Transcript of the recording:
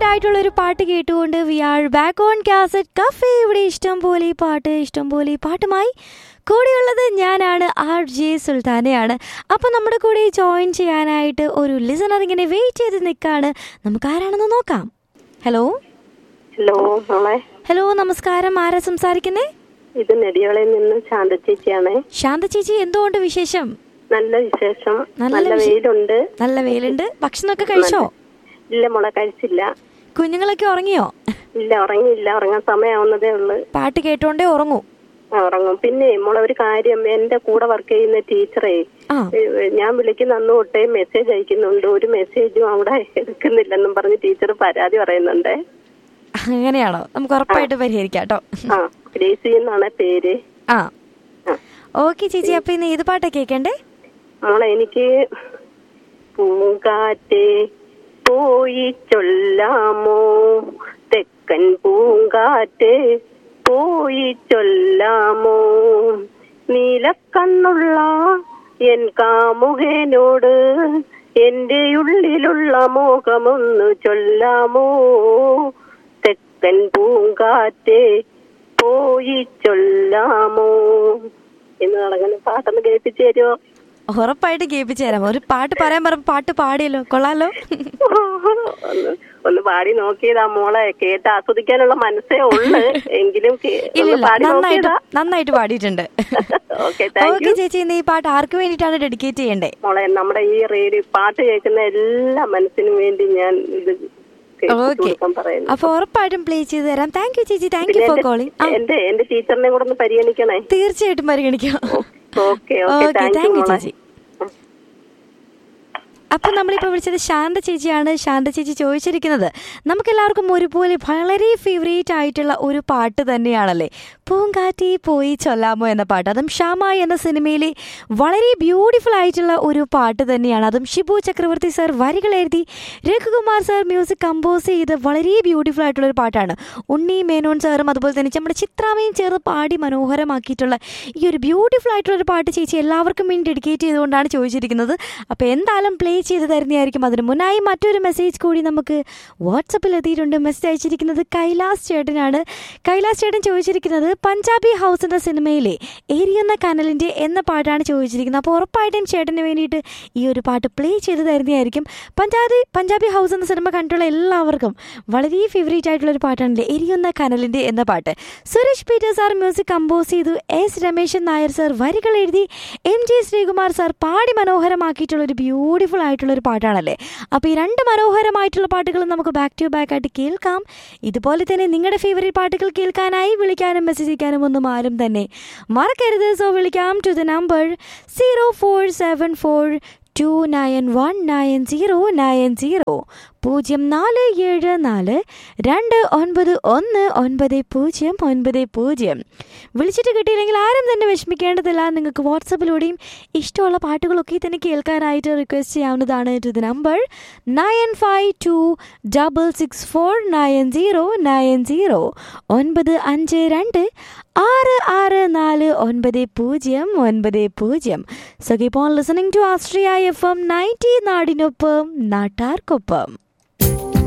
ആയിട്ടുള്ള ഒരു പാട്ട് കേട്ടുകൊണ്ട് we are back on cassette cafe ഇവിടെ ഇഷ്ടം പോലെ ഈ പാട്ട് ഇഷ്ടം പോലെ ഈ പാട്ടുമായി കൂടെയുള്ളത് ഞാനാണ് ആർ ജെ സുൽത്താനയാണ് അപ്പോൾ നമ്മുടെ കൂടെ ജോയിൻ ചെയ്യാനായിട്ട് ഒരു ലിസണർ ഇങ്ങനെ വെയിറ്റ് ചെയ്ത് നിൽക്കാണ് നമുക്ക് ആരാണെന്ന് നോക്കാം ഹലോ ഹലോ മോളെ ഹലോ നമസ്കാരം ആരാ സംസാരിക്കുന്നേ ഇത് നെടിയോളയിൽ നിന്ന് ശാന്ത ചേച്ചിയാണേ ശാന്ത ചേച്ചി എന്തുകൊണ്ട് വിശേഷം നല്ല വിശേഷം നല്ല നല്ല വിശേ- വെയിലുണ്ട് നല്ല വെയിലുണ്ട് ഭക്ഷണമൊക്കെ കഴിച്ചോ ഇല്ല മോളെ കഴിച്ചില്ല കുഞ്ഞുങ്ങളൊക്കെ ഉറങ്ങിയോ ഇല്ല ഉറങ്ങിയില്ല ഉറങ്ങാൻ സമയമാവുന്നതേ ഉള്ളു പാട്ട് കേട്ടോണ്ടേ ഉറങ്ങൂ ആ, ഉറങ്ങും പിന്നെ മോളെ ഒരു കാര്യം എന്റെ കൂടെ വർക്ക് ചെയ്യുന്ന ടീച്ചറേ ആ ഏ, ഞാൻ വിളിക്കുന്ന അന്ന് തൊട്ടേ മെസ്സേജ് അയക്കുന്നുണ്ട് ഒരു മെസ്സേജും അവിടെ എടുക്കുന്നില്ലെന്നും പറഞ്ഞ് ടീച്ചർ പരാതി പറയുന്നുണ്ടേ അങ്ങനെയാണോ നമുക്ക് ഉറപ്പായിട്ട് പരിഹരിക്കാം കേട്ടോ ആ ഗ്രേസി എന്നാണ് പേര് ആ ആ. ഓക്കെ ചേച്ചി അപ്പൊ ഇന്ന് ഏത് പാട്ടാ കേൾക്കണ്ടേ മോളെ എനിക്ക് പൂങ്കാറ്റേ പോയി ചൊല്ലാമോ തെക്കൻ പൂങ്കാറ്റേ പോയി ചൊല്ലാമോ നീലക്കണ്ണുള്ള എൻ കാമുകനോട് എന്റെ ഉള്ളിലുള്ള മോഹമൊന്നു ചൊല്ലാമോ തെക്കൻ പൂങ്കാറ്റേ പോയി ചൊല്ലാമോ എന്ന് നടക്കുന്ന പാട്ടൊന്ന് കേൾപ്പിച്ചു തരുമോ ഉറപ്പായിട്ട് കേൾപ്പിച്ചു തരാം ഒരു പാട്ട് പറയാൻ പറഞ്ഞ പാട്ട് പാടിയല്ലോ കൊള്ളാലോ ഒന്ന് ഒന്ന് പാടി നോക്കിയതാ മോളെ കേട്ട് ആസ്വദിക്കാനുള്ള മനസ്സേ ഉള്ളു എങ്കിലും കേ- ഒന്ന് ഇല്ലില്ല പാടി നന്നായിട്ട് നോക്കിയതാ നന്നായിട്ട് പാടിയിട്ടുണ്ട് ഓക്കെ താങ്ക് ഓക്കെ യു ചേച്ചി ഇന്ന് ഈ പാട്ട് ആർക്ക് വേണ്ടിയിട്ടാണ് ഡെഡിക്കേറ്റ് ചെയ്യണ്ടേ മോളെ നമ്മുടെ ഈ റേഡിയോ പാട്ട് കേൾക്കുന്ന എല്ലാ മനസ്സിനും വേണ്ടി ഞാൻ ഇത് കേൾപ്പിച്ചു ഓക്കെ കൊടുക്കാൻ പറയുന്നു അപ്പൊ ഉറപ്പായിട്ടും പ്ലേ ചെയ്ത് തരാം താങ്ക് യു ചേച്ചി താങ്ക് യു പിന്നെ ഫോർ എന്റെ- കോളിംഗ് എന്റെ എന്റെ ടീച്ചറിനെ കൂടെ ഒന്ന് പരിഗണിക്കണേ തീർച്ചയായിട്ടും പരിഗണിക്കാം okay okay okay thank you thank you മോളെ ചേച്ചി അപ്പൊ നമ്മളിപ്പോ വിളിച്ചത് ശാന്ത ചേച്ചിയാണ് ശാന്ത ചേച്ചി ചോദിച്ചിരിക്കുന്നത് നമുക്കെല്ലാവർക്കും ഒരുപോലെ വളരെ ഫേവറേറ്റ് ആയിട്ടുള്ള ഒരു പാട്ട് തന്നെയാണല്ലേ പൂങ്കാറ്റി പോയി ചൊല്ലാമോ എന്ന പാട്ട് അതും ഷാമ എന്ന സിനിമയിലെ വളരെ ബ്യൂട്ടിഫുൾ ആയിട്ടുള്ള ഒരു പാട്ട് തന്നെയാണ് അതും ഷിബു ചക്രവർത്തി സർ വരികൾ എഴുതി രഘുകുമാർ സർ മ്യൂസിക് കമ്പോസ് ചെയ്ത് വളരെ ബ്യൂട്ടിഫുൾ ആയിട്ടുള്ള ഒരു പാട്ടാണ് ഉണ്ണി മേനോൻ സാറും അതുപോലെ തന്നെ നമ്മുടെ ചിത്രാമയും ചേർന്ന് പാടി മനോഹരമാക്കിയിട്ടുള്ള ഈ ഒരു ബ്യൂട്ടിഫുൾ ആയിട്ടുള്ള ഒരു പാട്ട് ചേച്ചി എല്ലാവർക്കും വേണ്ടി ഡെഡിക്കേറ്റ് ചെയ്തുകൊണ്ടാണ് ചോദിച്ചിരിക്കുന്നത് അപ്പോൾ എന്തായാലും പ്ലേ ചെയ്ത് തരുന്നതായിരിക്കും അതിന് മുന്നായി മറ്റൊരു മെസ്സേജ് കൂടി നമുക്ക് വാട്സപ്പിൽ എത്തിയിട്ടുണ്ട് മെസ്സേജ് അയച്ചിരിക്കുന്നത് കൈലാസ് ചേട്ടനാണ് കൈലാസ് ചേട്ടൻ ചോദിച്ചിരിക്കുന്നത് പഞ്ചാബി ഹൗസ് എന്ന സിനിമയിലെ എരിയുന്ന കനലിൻ്റെ എന്ന പാട്ടാണ് ചോദിച്ചിരിക്കുന്നത് അപ്പോൾ ഉറപ്പായിട്ടും ചേട്ടന് വേണ്ടിയിട്ട് ഈ ഒരു പാട്ട് പ്ലേ ചെയ്ത് തരുന്നതായിരിക്കും പഞ്ചാബി പഞ്ചാബി ഹൗസ് എന്ന സിനിമ കണ്ടിട്ടുള്ള എല്ലാവർക്കും വളരെ ഫേവറേറ്റ് ആയിട്ടുള്ള ഒരു പാട്ടാണല്ലേ എരിയുന്ന കനലിൻ്റെ എന്ന പാട്ട് Suresh Peter sir music compose ചെയ്തു എസ് രമേശൻ നായർ സാർ വരികൾ എഴുതി എം ജി ശ്രീകുമാർ സാർ പാടി മനോഹരമാക്കിയിട്ടുള്ള ഒരു ബ്യൂട്ടിഫുൾ ആയിട്ടുള്ള ഒരു പാട്ടാണല്ലേ അപ്പോൾ ഈ രണ്ട് മനോഹരമായിട്ടുള്ള പാട്ടുകൾ നമുക്ക് ബാക്ക് ടു ബാക്ക് ആയിട്ട് കേൾക്കാം ഇതുപോലെ തന്നെ നിങ്ങളുടെ ഫേവറേറ്റ് പാട്ടുകൾ കേൾക്കാനായി വിളിക്കാനും മെസ്സേജ് അയക്കാനും ഒന്നും ആരും തന്നെ മറക്കരുത് സോ വിളിക്കാം to the number zero four seven four two nine one nine zero nine zero പൂജ്യം നാല് ഏഴ് നാല് രണ്ട് ഒൻപത് ഒന്ന് ഒൻപത് പൂജ്യം ഒൻപത് പൂജ്യം വിളിച്ചിട്ട് കിട്ടിയില്ലെങ്കിൽ ആരും തന്നെ വിഷമിക്കേണ്ടതില്ല നിങ്ങൾക്ക് വാട്സപ്പിലൂടെയും ഇഷ്ടമുള്ള പാട്ടുകളൊക്കെ തന്നെ കേൾക്കാനായിട്ട് റിക്വസ്റ്റ് ചെയ്യാവുന്നതാണ് to the number nine five two double six four nine zero nine zero ഒൻപത് അഞ്ച് രണ്ട് ആറ് ആറ് നാല് ഒൻപത് പൂജ്യം ഒൻപത് പൂജ്യം so keep on listening to Austria F M ninety നാടിനൊപ്പം നാട്ടാർക്കൊപ്പം